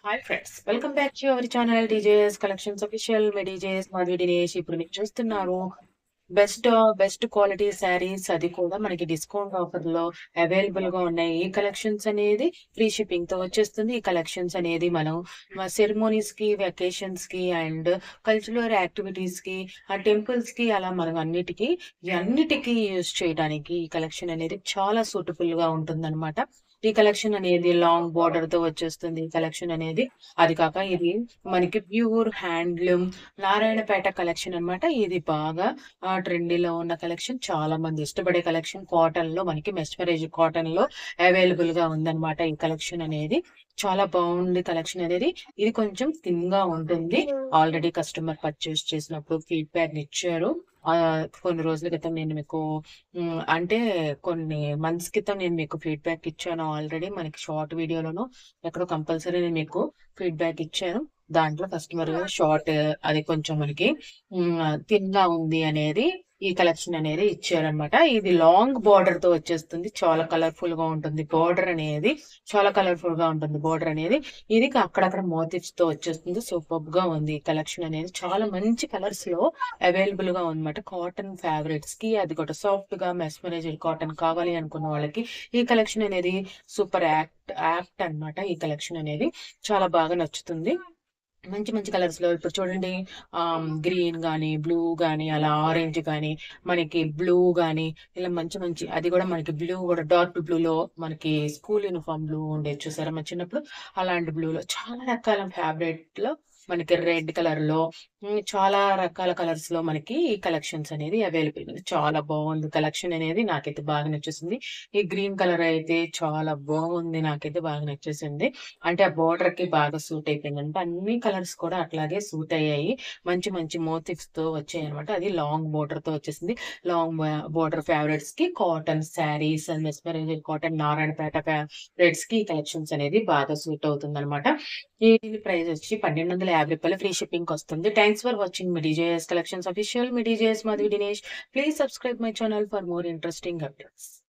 hi friends welcome back to our channel DJS collections official మీ DJS Madhavi Dinesh ఇప్పుడు మీరు చూస్తున్నారు బెస్ట్ బెస్ట్ క్వాలిటీ శారీస్ అది కూడా మనకి డిస్కౌంట్ ఆఫర్ లో అవైలబుల్ గా ఉన్నాయి ఈ కలెక్షన్స్ అనేది ఫ్రీ షిప్పింగ్ తో వచ్చేస్తుంది ఈ కలెక్షన్స్ అనేది మనం సెరమోనీస్ కి వెకేషన్స్ కి అండ్ కల్చరల్ యాక్టివిటీస్ కి ఆ టెంపుల్స్ కి అలా మనం అన్నిటికీ అన్నిటికీ యూజ్ చేయడానికి ఈ కలెక్షన్ అనేది చాలా సూటబుల్ గా ఉంటుంది ఈ కలెక్షన్ అనేది లాంగ్ బార్డర్ తో వచ్చేస్తుంది ఈ కలెక్షన్ అనేది అది కాక ఇది మనకి ప్యూర్ హ్యాండ్లూమ్ నారాయణపేట కలెక్షన్ అన్నమాట ఇది బాగా ట్రెండీలో ఉన్న కలెక్షన్ చాలా మంది ఇష్టపడే కలెక్షన్ కాటన్ లో మనకి మెస్మరైజ్ కాటన్ లో అవైలబుల్ గా ఉందన్నమాట ఈ కలెక్షన్ అనేది చాలా బాగుంది కలెక్షన్ అనేది ఇది కొంచెం థిన్ గా ఉంటుంది ఆల్రెడీ కస్టమర్ పర్చేస్ చేసినప్పుడు ఫీడ్బ్యాక్ ఇచ్చారు ఆ, కొన్ని రోజుల క్రితం నేను మీకు ఉమ్, అంటే కొన్ని మంత్స్ క్రితం నేను మీకు ఫీడ్బ్యాక్ ఇచ్చాను ఆల్రెడీ మనకి షార్ట్ వీడియోలోను ఎక్కడో కంపల్సరీ నేను మీకు ఫీడ్బ్యాక్ ఇచ్చాను దాంట్లో కస్టమర్ షార్ట్ అది కొంచెం మనకి థిన్ గా ఉంది అనేది ఈ కలెక్షన్ అనేది ఇచ్చారనమాట ఇది లాంగ్ బార్డర్ తో వచ్చేస్తుంది చాలా కలర్ఫుల్ గా ఉంటుంది బార్డర్ అనేది చాలా కలర్ఫుల్ గా ఉంటుంది బార్డర్ అనేది ఇది అక్కడక్కడ మోటివ్స్ తో వచ్చేస్తుంది సూపర్ గా ఉంది ఈ కలెక్షన్ అనేది చాలా మంచి కలర్స్ లో అవైలబుల్ గా ఉందన్నమాట కాటన్ ఫ్యాబ్రిక్స్ కి అది కూడా సాఫ్ట్ గా మెస్మరైజ్డ్ కాటన్ కావాలి అనుకున్న వాళ్ళకి ఈ కలెక్షన్ అనేది సూపర్ యాక్ట్ యాక్ట్ అన్నమాట ఈ కలెక్షన్ అనేది చాలా బాగా నచ్చుతుంది మంచి మంచి కలర్స్ లో ఇప్పుడు చూడండి గ్రీన్ గానీ బ్లూ గానీ అలా ఆరెంజ్ గానీ మనకి బ్లూ గానీ ఇలా మంచి మంచి అది కూడా మనకి బ్లూ కూడా డార్క్ బ్లూ లో మనకి స్కూల్ యూనిఫామ్ బ్లూ ఉండేది చూసారా మన చిన్నప్పుడు అలాంటి బ్లూ లో చాలా రకాల ఫ్యాబ్రిక్ లో మనకి రెడ్ కలర్ లో ఉమ్, చాలా రకాల కలర్స్ లో మనకి ఈ కలెక్షన్స్ అనేది అవైలబుల్ ఉంది చాలా బాగుంది కలెక్షన్ అనేది నాకైతే బాగా నచ్చేసింది ఈ గ్రీన్ కలర్ అయితే చాలా బాగుంది నాకైతే బాగా నచ్చేసింది అంటే ఆ బోర్డర్ కి బాగా సూట్ అయిపోయింది అంటే అన్ని కలర్స్ కూడా అట్లాగే సూట్ అయ్యాయి మంచి మంచి మోటివ్స్ తో వచ్చాయి అనమాట అది లాంగ్ బోర్డర్ తో వచ్చేసింది లాంగ్ బోర్డర్ ఫేవరెట్స్ కి cotton saris and mesmerize cotton Narayanpet favourites కి కలెక్షన్స్ అనేది బాగా సూట్ అవుతుంది అనమాట ఈ ప్రైస్ వచ్చి పన్నెండు వందల యాభై రూపాయలు ఫ్రీ షిప్పింగ్ వస్తుంది థ్యాంక్స్ ఫర్ వాచింగ్ మీ డీజేఎస్ కలెక్షన్స్ అఫీషియల్ మీ DJS Madhavi Dinesh please subscribe my channel for more interesting updates